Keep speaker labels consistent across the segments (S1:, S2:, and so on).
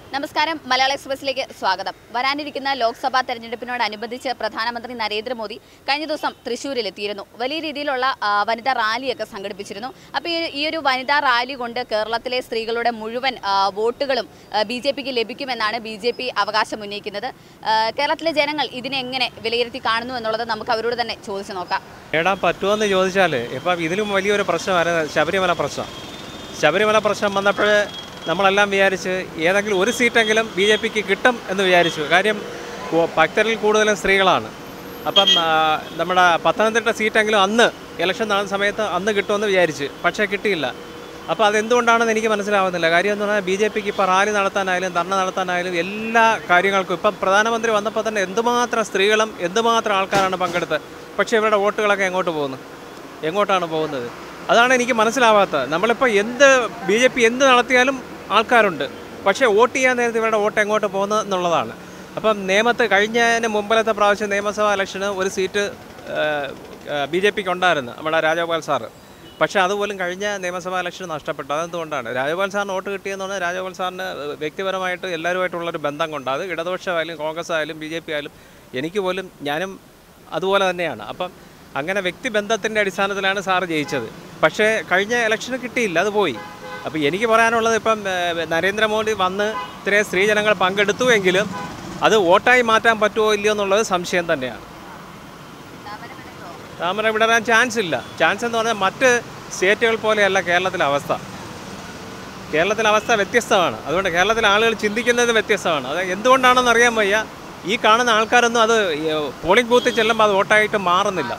S1: നമസ്കാരം മലയാള എക്സ്പ്രസിലേക്ക് സ്വാഗതം വരാനിരിക്കുന്ന ലോക്സഭാ തെരഞ്ഞെടുപ്പിനോടനുബന്ധിച്ച് പ്രധാനമന്ത്രി നരേന്ദ്രമോദി കഴിഞ്ഞ ദിവസം തൃശ്ശൂരിലെത്തിയിരുന്നു വലിയ രീതിയിലുള്ള ആ, വനിതാ റാലിയൊക്കെ സംഘടിപ്പിച്ചിരുന്നു അപ്പോൾ ഈ ഈ ഒരു വനിതാ റാലി കൊണ്ട് കേരളത്തിലെ സ്ത്രീകളുടെ മുഴുവൻ ആ, വോട്ടുകളും ബി ജെ പിക്ക് ലഭിക്കുമെന്നാണ് ബി ജെ പി അവകാശം ഉന്നയിക്കുന്നത് ആ, കേരളത്തിലെ ജനങ്ങൾ ഇതിനെ എങ്ങനെ വിലയിരുത്തി കാണുന്നു എന്നുള്ളത് നമുക്ക് അവരോട് തന്നെ ചോദിച്ചു നോക്കാം
S2: നേടാൻ പറ്റുമെന്ന് ചോദിച്ചാൽ ഇപ്പം ഇതിലും വലിയൊരു പ്രശ്നമായിരുന്നു ശബരിമല പ്രശ്നം ശബരിമല പ്രശ്നം വന്നപ്പോൾ നമ്മളെല്ലാം വിചാരിച്ച് ഏതെങ്കിലും ഒരു സീറ്റെങ്കിലും ബി ജെ പിക്ക് കിട്ടും എന്ന് വിചാരിച്ചു കാര്യം കു- ഭക്തരിൽ കൂടുതലും സ്ത്രീകളാണ് അപ്പം ആ, നമ്മുടെ പത്തനംതിട്ട സീറ്റെങ്കിലും അന്ന് ഇലക്ഷൻ നടന്ന സമയത്ത് അന്ന് കിട്ടുമെന്ന് വിചാരിച്ച് പക്ഷേ കിട്ടിയില്ല അപ്പോൾ അതെന്തുകൊണ്ടാണെന്ന് എനിക്ക് മനസ്സിലാവുന്നില്ല കാര്യം എന്ന് പറഞ്ഞാൽ ബി ജെ പിക്ക് ഇപ്പോൾ റാലി നടത്താനായാലും ധർണ നടത്താനായാലും എല്ലാ കാര്യങ്ങൾക്കും ഇപ്പം പ്രധാനമന്ത്രി വന്നപ്പോൾ തന്നെ എന്തുമാത്രം സ്ത്രീകളും എന്തുമാത്രം ആൾക്കാരാണ് പങ്കെടുത്തത് പക്ഷേ ഇവരുടെ വോട്ടുകളൊക്കെ എങ്ങോട്ട് പോകുന്നു എങ്ങോട്ടാണ് പോകുന്നത് അതാണ് എനിക്ക് മനസ്സിലാവാത്തത് നമ്മളിപ്പോൾ എന്ത് ബി ജെ പി എന്ത് നടത്തിയാലും ആൾക്കാരുണ്ട് പക്ഷേ വോട്ട് ചെയ്യാൻ നേരത്തെ ഇവരുടെ വോട്ട് എങ്ങോട്ട് പോകുന്നത് എന്നുള്ളതാണ് അപ്പം നിയമത്ത് കഴിഞ്ഞതിന് മുമ്പിലത്തെ പ്രാവശ്യം നിയമസഭാ ഇലക്ഷന് ഒരു സീറ്റ് ബി ജെ പിക്ക് ഉണ്ടായിരുന്നു നമ്മുടെ രാജഗോപാൽ സാറ് പക്ഷേ അതുപോലും കഴിഞ്ഞ നിയമസഭാ ഇലക്ഷൻ നഷ്ടപ്പെട്ടു അതെന്തുകൊണ്ടാണ് രാജഗോപാൽ സാറിന് വോട്ട് കിട്ടിയെന്ന് പറഞ്ഞാൽ രാജഗോപാൽ സാറിന് വ്യക്തിപരമായിട്ട് എല്ലാവരുമായിട്ടുള്ളൊരു ബന്ധം കൊണ്ട് അത് ഇടതുപക്ഷമായാലും കോൺഗ്രസ് ആയാലും ബി ജെ പി ആയാലും എനിക്ക് പോലും ഞാനും അതുപോലെ തന്നെയാണ് അപ്പം അങ്ങനെ വ്യക്തിബന്ധത്തിൻ്റെ അടിസ്ഥാനത്തിലാണ് സാറ് ജയിച്ചത് പക്ഷേ കഴിഞ്ഞ ഇലക്ഷന് കിട്ടിയില്ല അത് പോയി അപ്പോൾ എനിക്ക് പറയാനുള്ളത് ഇപ്പം ഏഹ്, നരേന്ദ്രമോദി വന്ന് ഇത്രയും സ്ത്രീജനങ്ങൾ പങ്കെടുത്തു എങ്കിലും അത് വോട്ടായി മാറ്റാൻ പറ്റുമോ ഇല്ലയോ എന്നുള്ളത് സംശയം തന്നെയാണ് താമര വിടരാൻ ചാൻസ് ഇല്ല ചാൻസ് എന്ന് പറഞ്ഞാൽ മറ്റ് സ്റ്റേറ്റുകൾ പോലെയല്ല കേരളത്തിലെ അവസ്ഥ കേരളത്തിലെ അവസ്ഥ വ്യത്യസ്തമാണ് അതുകൊണ്ട് കേരളത്തിലെ ആളുകൾ ചിന്തിക്കുന്നത് വ്യത്യസ്തമാണ് അത് എന്തുകൊണ്ടാണെന്ന് അറിയാൻ വയ്യ ഈ കാണുന്ന ആൾക്കാരൊന്നും അത് പോളിംഗ് ബൂത്തിൽ ചെല്ലുമ്പോൾ അത് വോട്ടായിട്ട് മാറുന്നില്ല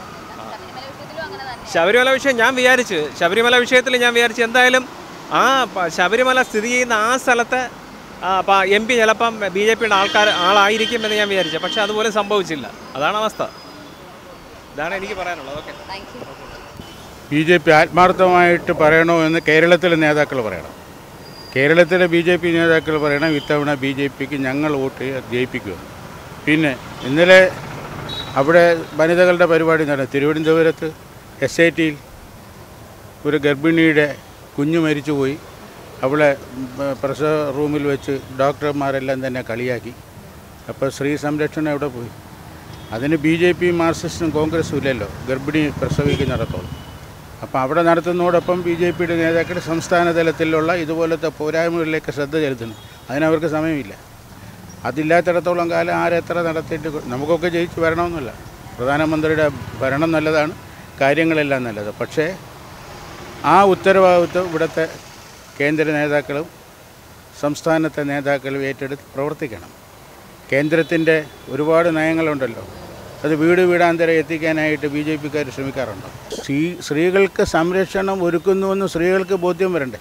S2: ശബരിമല വിഷയം ഞാൻ വിചാരിച്ച് ശബരിമല വിഷയത്തിൽ ഞാൻ വിചാരിച്ചു എന്തായാലും ആ പ- ശബരിമല സ്ഥിതി ചെയ്യുന്ന ആ സ്ഥലത്തെ എം പി ചിലപ്പം ബി ജെ പിയുടെ ആൾക്കാർ ആളായിരിക്കും എന്ന് ഞാൻ വിചാരിച്ചു പക്ഷേ അതുപോലെ സംഭവിച്ചില്ല അതാണ് അവസ്ഥ ഇതാണ് എനിക്ക് പറയാനുള്ളത് okay
S1: thank you
S3: B J P ആത്മാർത്ഥമായിട്ട് പറയണോ എന്ന് കേരളത്തിലെ നേതാക്കൾ പറയണം കേരളത്തിലെ ബി ജെ പി നേതാക്കൾ പറയണം ഇത്തവണ ബി ജെ പിക്ക് ഞങ്ങൾ വോട്ട് ചെയ്ത് ജയിപ്പിക്കുക പിന്നെ ഇന്നലെ അവിടെ വനിതകളുടെ പരിപാടി നടന്നു തിരുവനന്തപുരത്ത് എസ് ഐ ടിയിൽ ഒരു ഗർഭിണിയുടെ കുഞ്ഞു മരിച്ചുപോയി അവളെ ഉം, പ്രസവ റൂമിൽ വെച്ച് ഡോക്ടർമാരെല്ലാം തന്നെ കളിയാക്കി അപ്പോൾ സ്ത്രീ സംരക്ഷണം എവിടെ പോയി അതിന് ബി ജെ പി മാർക്സിസ്റ്റും കോൺഗ്രസും ഇല്ലല്ലോ ഗർഭിണി പ്രസവിക്കുന്നിടത്തോളം അപ്പോൾ അവിടെ നടത്തുന്നതോടൊപ്പം ബി ജെ പിയുടെ നേതാക്കൾ സംസ്ഥാന തലത്തിലുള്ള ഇതുപോലത്തെ പോരായ്മകളിലേക്ക് ശ്രദ്ധ ചെലുത്തണം അതിനവർക്ക് സമയമില്ല അതില്ലാത്തിടത്തോളം കാലം ആരെത്ര നടത്തിയിട്ട് കൊ- നമുക്കൊക്കെ ജയിച്ച് വരണമെന്നില്ല പ്രധാനമന്ത്രിയുടെ ഭരണം നല്ലതാണ് കാര്യങ്ങളെല്ലാം നല്ലത് പക്ഷേ ആ ഉത്തരവാദിത്വം ഇവിടുത്തെ കേന്ദ്ര നേതാക്കളും സംസ്ഥാനത്തെ നേതാക്കളും ഏറ്റെടുത്ത് പ്രവർത്തിക്കണം കേന്ദ്രത്തിൻ്റെ ഒരുപാട് നയങ്ങളുണ്ടല്ലോ അത് വീട് വീടാന്തരം എത്തിക്കാനായിട്ട് ബി ജെ പിക്കാർ ശ്രമിക്കാറുണ്ട് സ്ത്രീ സ്ത്രീകൾക്ക് സംരക്ഷണം ഒരുക്കുന്നുവെന്ന് സ്ത്രീകൾക്ക് ബോധ്യം വരണ്ടേ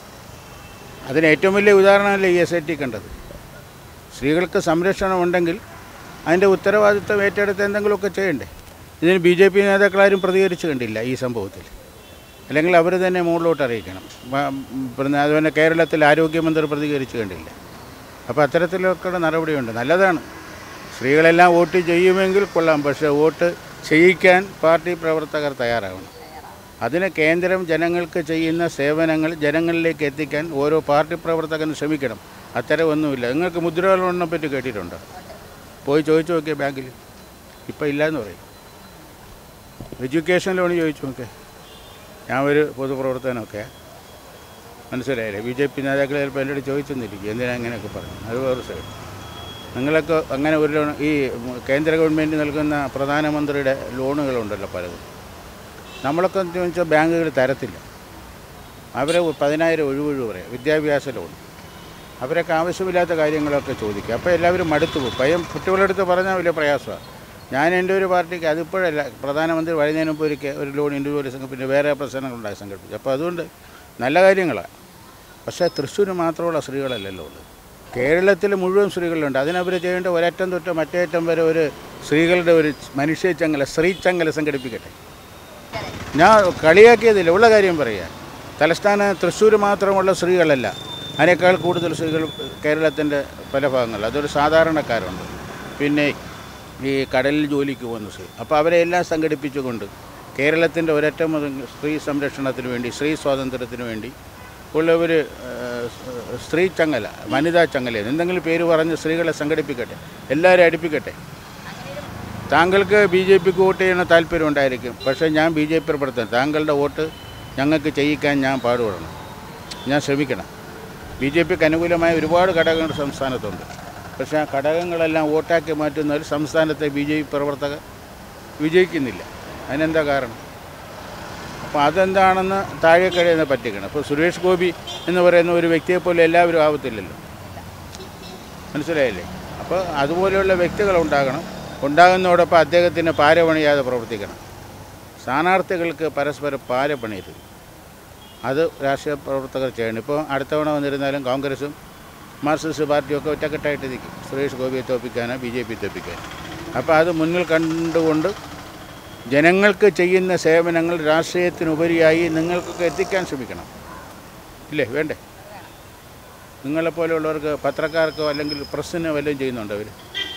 S3: അതിന് ഏറ്റവും വലിയ ഉദാഹരണമല്ലേ ഈ എസ് ഐ ടി കണ്ടത് സ്ത്രീകൾക്ക് സംരക്ഷണം ഉണ്ടെങ്കിൽ അതിൻ്റെ ഉത്തരവാദിത്വം ഏറ്റെടുത്ത് എന്തെങ്കിലുമൊക്കെ ചെയ്യണ്ടേ ഇതിന് ബി ജെ പി നേതാക്കളാരും പ്രതികരിച്ചു കണ്ടില്ല ഈ സംഭവത്തിൽ അല്ലെങ്കിൽ അവർ തന്നെ മുകളിലോട്ട് അറിയിക്കണം വ- പിന്നെ അതുപോലെ കേരളത്തിൽ ആരോഗ്യമന്ത്രി പ്രതികരിച്ചു കണ്ടില്ല അപ്പോൾ അത്തരത്തിലൊക്കെ നടപടിയുണ്ട് നല്ലതാണ് സ്ത്രീകളെല്ലാം വോട്ട് ചെയ്യുമെങ്കിൽ കൊള്ളാം പക്ഷേ വോട്ട് ചെയ്യിക്കാൻ പാർട്ടി പ്രവർത്തകർ തയ്യാറാവണം അതിന് കേന്ദ്രം ജനങ്ങൾക്ക് ചെയ്യുന്ന സേവനങ്ങൾ ജനങ്ങളിലേക്ക് എത്തിക്കാൻ ഓരോ പാർട്ടി പ്രവർത്തകനും ശ്രമിക്കണം അത്തരം ഒന്നുമില്ല നിങ്ങൾക്ക് മുദ്രലോണിനെ പറ്റി കേട്ടിട്ടുണ്ടോ പോയി ചോദിച്ചു നോക്കിയ ബാങ്കിൽ ഇപ്പം ഇല്ലയെന്ന് പറയും എഡ്യൂക്കേഷൻ ലോൺ ചോദിച്ചു നോക്കിയേ ഞാൻ ഒരു പൊതുപ്രവർത്തനമൊക്കെ മനസ്സിലായില്ലേ ബി ജെ പി നേതാക്കൾ ചിലപ്പോൾ എന്നോട് ചോദിച്ചെന്നിരിക്കും എന്തിനാ അങ്ങനെയൊക്കെ പറഞ്ഞു അത് വേറെ സൈഡ് നിങ്ങളൊക്കെ അങ്ങനെ ഒരു ലോൺ ഈ കേന്ദ്ര ഗവൺമെൻറ് നൽകുന്ന പ്രധാനമന്ത്രിയുടെ ലോണുകളുണ്ടല്ലോ പലതും നമ്മളൊക്കെ എന്ന് വെച്ചാൽ ബാങ്കുകൾ തരത്തില്ല അവരെ പതിനായിരം ഒഴിവൊഴിവ് പറയാം വിദ്യാഭ്യാസ ലോൺ അവരൊക്കെ ആവശ്യമില്ലാത്ത കാര്യങ്ങളൊക്കെ ചോദിക്കുക അപ്പോൾ എല്ലാവരും മടുത്തു പോകും പയ്യൻ കുട്ടികളെടുത്ത് പറഞ്ഞാൽ വലിയ പ്രയാസമാണ് ഞാൻ എൻ്റെ ഒരു പാർട്ടിക്ക് അതിപ്പോഴല്ല പ്രധാനമന്ത്രി വരുന്നതിന് മുമ്പ് ഒരിക്കൽ ഒരു ലോൺ ഇൻഡിവിജ്വൽ സംഘം പിന്നെ വേറെ പ്രശ്നങ്ങളുണ്ടായി സംഘടിപ്പിച്ചു അപ്പോൾ അതുകൊണ്ട് നല്ല കാര്യങ്ങളാണ് പക്ഷേ തൃശ്ശൂർ മാത്രമുള്ള സ്ത്രീകളല്ലല്ലോ ഉള്ളത് കേരളത്തിൽ മുഴുവൻ സ്ത്രീകളുണ്ട് അതിനവർ ചെയ്യേണ്ട ഒരറ്റം തൊട്ട് മറ്റേ അറ്റം വരെ ഒരു സ്ത്രീകളുടെ ഒരു മനുഷ്യ ചങ്ങല സ്ത്രീ ചങ്ങല സംഘടിപ്പിക്കട്ടെ ഞാൻ കളിയാക്കിയതില്ല ഉള്ള കാര്യം പറയുക തലസ്ഥാന തൃശ്ശൂർ മാത്രമുള്ള സ്ത്രീകളല്ല അതിനേക്കാൾ കൂടുതൽ സ്ത്രീകൾ കേരളത്തിൻ്റെ പല ഭാഗങ്ങളിൽ അതൊരു സാധാരണക്കാരുണ്ട് പിന്നെ ഈ കടലിൽ ജോലിക്ക് പോകുന്ന സ്ത്രീ അപ്പോൾ അവരെ എല്ലാം സംഘടിപ്പിച്ചുകൊണ്ട് കേരളത്തിൻ്റെ ഒരറ്റം മുതൽ സ്ത്രീ സംരക്ഷണത്തിന് വേണ്ടി സ്ത്രീ സ്വാതന്ത്ര്യത്തിന് വേണ്ടി ഉള്ളവർ സ്ത്രീ ചങ്ങല വനിതാ ചങ്ങല എന്തെങ്കിലും പേര് പറഞ്ഞ് സ്ത്രീകളെ സംഘടിപ്പിക്കട്ടെ എല്ലാവരും അടുപ്പിക്കട്ടെ താങ്കൾക്ക് ബി ജെ പിക്ക് വോട്ട് ചെയ്യുന്ന താല്പര്യം ഉണ്ടായിരിക്കും പക്ഷേ ഞാൻ ബി ജെ പി പ്രവർത്തനം താങ്കളുടെ വോട്ട് ഞങ്ങൾക്ക് ചെയ്യിക്കാൻ ഞാൻ പാടുപെടണം ഞാൻ ശ്രമിക്കണം ബി ജെ പിക്ക് അനുകൂലമായ ഒരുപാട് ഘടകങ്ങൾ സംസ്ഥാനത്തുണ്ട് പക്ഷേ ആ ഘടകങ്ങളെല്ലാം വോട്ടാക്കി മാറ്റുന്നതിൽ സംസ്ഥാനത്തെ ബി ജെ പി പ്രവർത്തകർ വിജയിക്കുന്നില്ല അതിനെന്താ കാരണം അപ്പോൾ അതെന്താണെന്ന് താഴെ കഴിയുന്ന പറ്റിക്കണം അപ്പോൾ സുരേഷ് ഗോപി എന്ന് പറയുന്ന ഒരു വ്യക്തിയെപ്പോലെ എല്ലാവരും ആവത്തില്ലല്ലോ മനസ്സിലായില്ലേ അപ്പോൾ അതുപോലെയുള്ള വ്യക്തികൾ ഉണ്ടാകണം ഉണ്ടാകുന്നതോടൊപ്പം അദ്ദേഹത്തിന് പാരപണിയാതെ പ്രവർത്തിക്കണം സ്ഥാനാർത്ഥികൾക്ക് പരസ്പരം പാരപണിയരുത് അത് രാഷ്ട്രീയ പ്രവർത്തകർ ചെയ്യണം ഇപ്പോൾ അടുത്ത തവണ വന്നിരുന്നാലും കോൺഗ്രസും മാർക്സിസ്റ്റ് പാർട്ടിയൊക്കെ ഒറ്റക്കെട്ടായിട്ട് നിൽക്കും സുരേഷ് ഗോപിയെ തോപ്പിക്കാനോ ബി ജെ പി തോപ്പിക്കാനോ അപ്പോൾ അത് മുന്നിൽ കണ്ടുകൊണ്ട് ജനങ്ങൾക്ക് ചെയ്യുന്ന സേവനങ്ങൾ രാഷ്ട്രീയത്തിനുപരിയായി നിങ്ങൾക്കൊക്കെ എത്തിക്കാൻ ശ്രമിക്കണം ഇല്ലേ വേണ്ടേ നിങ്ങളെപ്പോലെയുള്ളവർക്ക് പത്രക്കാർക്കോ അല്ലെങ്കിൽ പ്രസ്സിനോ വല്ലതും ചെയ്യുന്നുണ്ടോ അവർ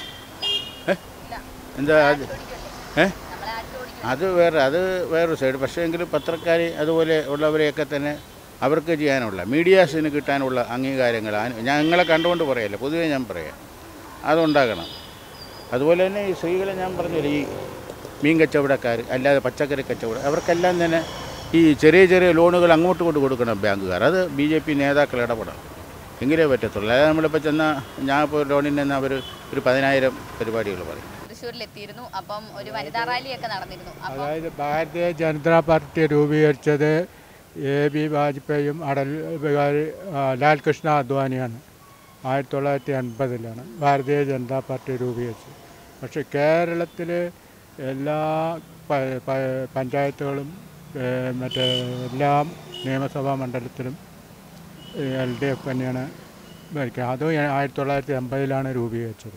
S3: എന്താ അത് ഏ അത് വേറെ അത് വേറൊരു സൈഡ് പക്ഷേ എങ്കിലും പത്രക്കാർ അതുപോലെ ഉള്ളവരെയൊക്കെ തന്നെ അവർക്ക് ചെയ്യാനുള്ള മീഡിയാസിന് കിട്ടാനുള്ള അംഗീകാരങ്ങൾ ആ- ഞങ്ങളെ കണ്ടുകൊണ്ട് പറയല്ല പൊതുവേ ഞാൻ പറയാം അതുണ്ടാകണം അതുപോലെ തന്നെ ഈ സ്ത്രീകളെ ഞാൻ പറഞ്ഞില്ല ഈ മീൻ കച്ചവടക്കാർ അല്ലാതെ പച്ചക്കറി കച്ചവടം അവർക്കെല്ലാം തന്നെ ഈ ചെറിയ ചെറിയ ലോണുകൾ അങ്ങോട്ട് കൊണ്ട് കൊടുക്കണം ബാങ്കുകാർ അത് ബി ജെ പി നേതാക്കൾ ഇടപെടണം എങ്കിലേ പറ്റത്തുള്ളൂ അതായത് നമ്മളിപ്പോൾ ചെന്നാൽ ഞാൻ ഇപ്പോൾ ലോണിന് തന്നെ അവർ ഒരു പതിനായിരം പരിപാടികൾ പറയും
S1: തൃശ്ശൂരിലെത്തിയിരുന്നു അപ്പം ഒരു വനിതാ റാലിയൊക്കെ നടന്നിരുന്നു അപ്പം
S4: അതായത് ഭാരതീയ ജനതാ പാർട്ടി രൂപീകരിച്ചത് എ ബി വാജ്പേയിയും അടൽ ബിഹാരി ആ, ലാൽകൃഷ്ണ അദ്വാനിയാണ് ആയിരത്തി തൊള്ളായിരത്തി എൺപതിലാണ് ഭാരതീയ ജനതാ പാർട്ടി രൂപീകരിച്ചത് പക്ഷേ കേരളത്തിൽ എല്ലാ പ- പ- പഞ്ചായത്തുകളും ഏ, മറ്റേ എല്ലാ നിയമസഭാ മണ്ഡലത്തിലും എൽ ഡി എഫ് തന്നെയാണ് ഭരിക്കുക അതും ആയിരത്തി തൊള്ളായിരത്തി എൺപതിലാണ് രൂപീകരിച്ചത്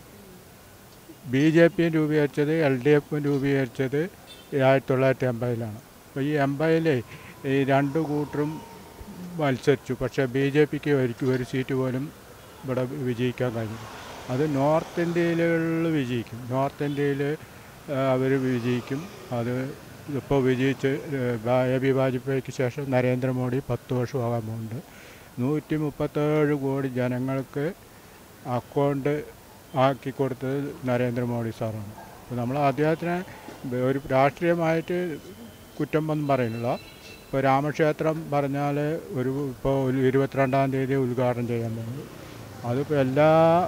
S4: ബി ജെ പിയും രൂപീകരിച്ചത് എൽ ഡി എഫും രൂപീകരിച്ചത് ആയിരത്തി തൊള്ളായിരത്തി എൺപതിലാണ് അപ്പോൾ ഈ എൺപതിലെ ഈ രണ്ട് കൂട്ടരും മത്സരിച്ചു പക്ഷേ ബി ജെ പിക്ക് ഒരിക്കലും ഒരു സീറ്റ് പോലും ഇവിടെ വിജയിക്കാൻ കഴിഞ്ഞു അത് നോർത്ത് ഇന്ത്യയിലുള്ള വിജയിക്കും നോർത്ത് ഇന്ത്യയിൽ അവർ വിജയിക്കും അത് ഇപ്പോൾ വിജയിച്ച് എ ബി വാജ്പേയിക്ക് ശേഷം നരേന്ദ്രമോദി പത്ത് വർഷമാകാൻ പോകുന്നുണ്ട് നൂറ്റി മുപ്പത്തേഴ് കോടി ജനങ്ങൾക്ക് അക്കൗണ്ട് ആക്കി കൊടുത്തത് നരേന്ദ്രമോദി സാറാണ് അപ്പോൾ നമ്മൾ അദ്ദേഹത്തിനെ ഒരു രാഷ്ട്രീയമായിട്ട് കുറ്റം ഒന്നും പറയുന്നില്ല ഇപ്പോൾ രാമക്ഷേത്രം പറഞ്ഞാൽ ഒരു ഇപ്പോൾ ഒരു ഇരുപത്തിരണ്ടാം തീയതി ഉദ്ഘാടനം ചെയ്യാൻ പോകുന്നു അതിപ്പോൾ എല്ലാ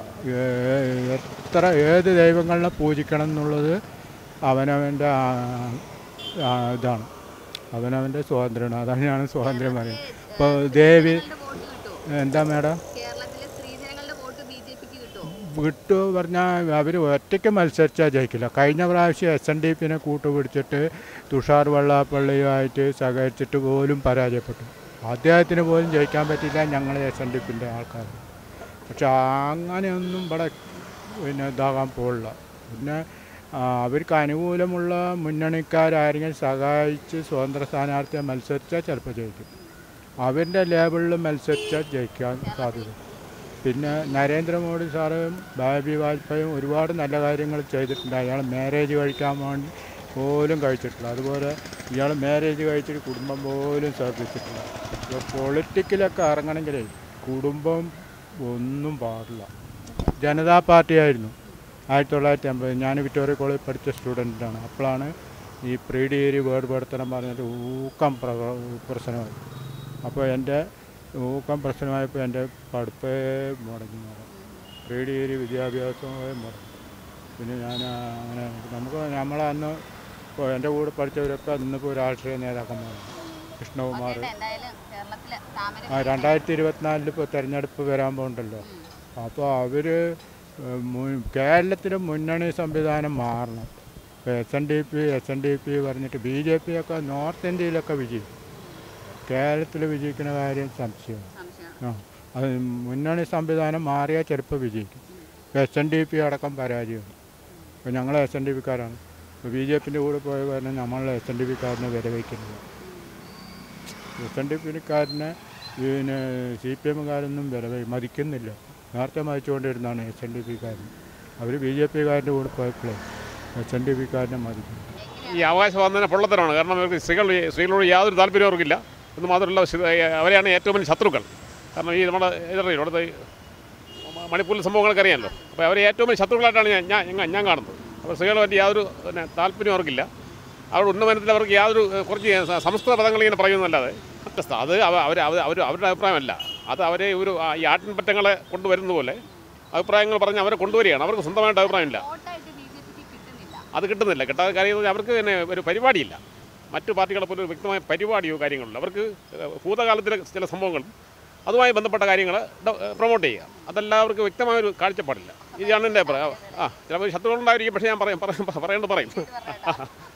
S4: ഏ- എത്ര ഏത് ദൈവങ്ങളെ പൂജിക്കണം എന്നുള്ളത് അവനവൻ്റെ ആ- ആ ഇതാണ് അവനവൻ്റെ സ്വാതന്ത്ര്യമാണ് അതാണ് ഞാൻ സ്വാതന്ത്ര്യം പറയുന്നത് ഇപ്പോൾ ദേവി
S1: വോട്ട് കിട്ടുമോ
S4: എന്താ മേഡം
S1: കേരളത്തിലെ സ്ത്രീജനങ്ങളുടെ വോട്ട് ബി ജെ പിക്ക് കിട്ടുമോ
S4: വിട്ടു പറഞ്ഞാൽ അവർ ഒറ്റയ്ക്ക് മത്സരിച്ചാൽ ജയിക്കില്ല കഴിഞ്ഞ പ്രാവശ്യം എസ് എൻ ഡി പിന്നെ കൂട്ടുപിടിച്ചിട്ട് തുഷാർ വെള്ളാപ്പള്ളിയുമായിട്ട് സഹകരിച്ചിട്ട് പോലും പരാജയപ്പെട്ടു അദ്ദേഹത്തിന് പോലും ജയിക്കാൻ പറ്റില്ല ഞങ്ങൾ എസ് എൻ ഡി പിൻ്റെ ആൾക്കാർ പക്ഷെ അങ്ങനെയൊന്നും ഇവിടെ പിന്നെ ഇതാകാൻ പോകില്ല പിന്നെ ആ, അവർക്ക് അനുകൂലമുള്ള മുന്നണിക്കാരാരെങ്കിലും സഹായിച്ച് സ്വതന്ത്ര സ്ഥാനാർത്ഥിയെ മത്സരിച്ചാൽ ചിലപ്പോൾ ജയിക്കും അവരുടെ ലേബിളിൽ മത്സരിച്ചാൽ ജയിക്കാൻ സാധ്യത പിന്നെ നരേന്ദ്രമോദി സാറും ബാബി വാജ്പേയും ഒരുപാട് നല്ല കാര്യങ്ങൾ ചെയ്തിട്ടുണ്ട് അയാൾ മാരേജ് കഴിക്കാൻ വേണ്ടി പോലും കഴിച്ചിട്ടില്ല അതുപോലെ ഇയാൾ മാരേജ് കഴിച്ചിട്ട് കുടുംബം പോലും ശ്രദ്ധിച്ചിട്ടില്ല ഇപ്പോൾ പൊളിറ്റിക്കലൊക്കെ ഇറങ്ങണമെങ്കിലേ കുടുംബം ഒന്നും പാടില്ല ജനതാ പാർട്ടിയായിരുന്നു ആയിരത്തി തൊള്ളായിരത്തി അമ്പത് ഞാൻ വിക്ടോറിയ കോളേജ് പഠിച്ച സ്റ്റുഡൻറ്റാണ് അപ്പോഴാണ് ഈ പ്രീ ഡിഗ്രി വേർഡ് പഠിത്തണം പറഞ്ഞിട്ട് ഊക്കം പ്ര- പ്രശ്നമായി അപ്പോൾ എൻ്റെ ഊക്കം പ്രശ്നമായപ്പോൾ എൻ്റെ പഠിപ്പേ മുടങ്ങി മാറും പ്രീ ഡിഗ്രി വിദ്യാഭ്യാസമേ മുടങ്ങി പിന്നെ ഞാൻ അങ്ങനെ നമുക്ക് നമ്മളന്ന് ഇപ്പോൾ എൻ്റെ കൂടെ പഠിച്ചവരൊക്കെ ഇന്നിപ്പോൾ രാഷ്ട്രീയ നേതാക്കന്മാരാണ് കൃഷ്ണകുമാർ
S1: ചേട്ടാ, എന്തായാലും കേരളത്തിലെ താമര
S4: ആ രണ്ടായിരത്തി ഇരുപത്തിനാലിൽ ഇപ്പോൾ തെരഞ്ഞെടുപ്പ് വരാൻ പോകുന്നുണ്ടല്ലോ അപ്പോൾ അവർ കേരളത്തിലെ മുന്നണി സംവിധാനം മാറണം ഇപ്പോൾ S N D P S N D P പറഞ്ഞിട്ട് ബി ജെ പി ഒക്കെ നോർത്ത് ഇന്ത്യയിലൊക്കെ വിജയിക്കും കേരളത്തിൽ വിജയിക്കുന്ന കാര്യം സംശയമാണ്
S1: സംശയമാണ്
S4: ആ അത് മുന്നണി സംവിധാനം മാറിയാൽ ചിലപ്പോൾ വിജയിക്കും എസ് എൻ ഡി പി അടക്കം പരാജയമാണ് ഇപ്പോൾ ഞങ്ങൾ എസ് എൻ ഡി പിക്കാരാണ് ഇപ്പോൾ ബി ജെ പിൻ്റെ കൂടെ പോയ കാരണം നമ്മൾ എസ് എൻ ഡി പിക്കാരനെ വിലവയ്ക്കുന്നത് എസ് എൻ ഡി പിക്കാരനെ പിന്നെ സി പി എമ്മുകാരൊന്നും വില മതിക്കുന്നില്ല നേരത്തെ മതിച്ചുകൊണ്ടിരുന്നതാണ് എസ് എൻ ഡി പിക്കാരൻ അവർ ബി ജെ പിക്കാരൻ്റെ കൂടെ പോയപ്പോഴേ എസ് എൻ ഡി പിക്കാരനെ മതിക്കും
S5: ഈ അവകാശവാദന പൊള്ളത്തരമാണ് കാരണം അവർക്ക് സ്ത്രീകൾ സ്ത്രീകളോട് യാതൊരു താല്പര്യവും അവർക്കില്ല എന്ന് മാത്രമല്ല ശ- അവരെയാണ് ഏറ്റവും വലിയ ശത്രുക്കൾ കാരണം ഈ നമ്മുടെ ഇതറിയോ ഇവിടുത്തെ ഈ മ- മണിപ്പൂരിലെ സംഭവങ്ങളൊക്കെ അറിയാമല്ലോ അപ്പോൾ അവരെ ഏറ്റവും വലിയ ശത്രുക്കളായിട്ടാണ് ഞാൻ ഞാൻ ഞാൻ- ഞാൻ കാണുന്നത് അപ്പോൾ സ്ത്രീകളെ പറ്റി യാതൊരു പിന്നെ താല്പര്യം അവർക്കില്ല അവരുടെ ഉന്നമനത്തിൽ അവർക്ക് യാതൊരു ഏഹ്, കുറച്ച് സ- സംസ്കൃത പദങ്ങൾ ഇങ്ങനെ പറയുന്നതല്ലാതെ അത് അവർ അവർ അവർ അവരുടെ അഭിപ്രായമല്ല അത് അവരെ ഒരു ആ, ഈ ആട്ടിൻപറ്റങ്ങളെ കൊണ്ടുവരുന്ന പോലെ അഭിപ്രായങ്ങൾ പറഞ്ഞ് അവരെ കൊണ്ടുവരികയാണ് അവർക്ക് സ്വന്തമായിട്ട് അഭിപ്രായമില്ല അത് കിട്ടുന്നില്ല കിട്ടാതെ കാര്യം എന്ന് പറഞ്ഞാൽ അവർക്ക് തന്നെ ഒരു പരിപാടിയില്ല മറ്റു പാർട്ടികളെ പോലെ ഒരു വ്യക്തമായ പരിപാടിയോ കാര്യങ്ങളില്ല അവർക്ക് ഭൂതകാലത്തിലെ ചില സംഭവങ്ങളും അതുമായി ബന്ധപ്പെട്ട കാര്യങ്ങൾ പ്രൊമോട്ട് ചെയ്യുക അതെല്ലാവർക്കും വ്യക്തമായ ഒരു കാഴ്ചപ്പാടില്ല ഇതാണ് എൻ്റെ അഭിപ്രായം ആ ചിലപ്പോൾ ശത്രുക്കളുണ്ടായിരിക്കും പക്ഷേ ഞാൻ പറയും പറയും പറയേണ്ടത് പറയും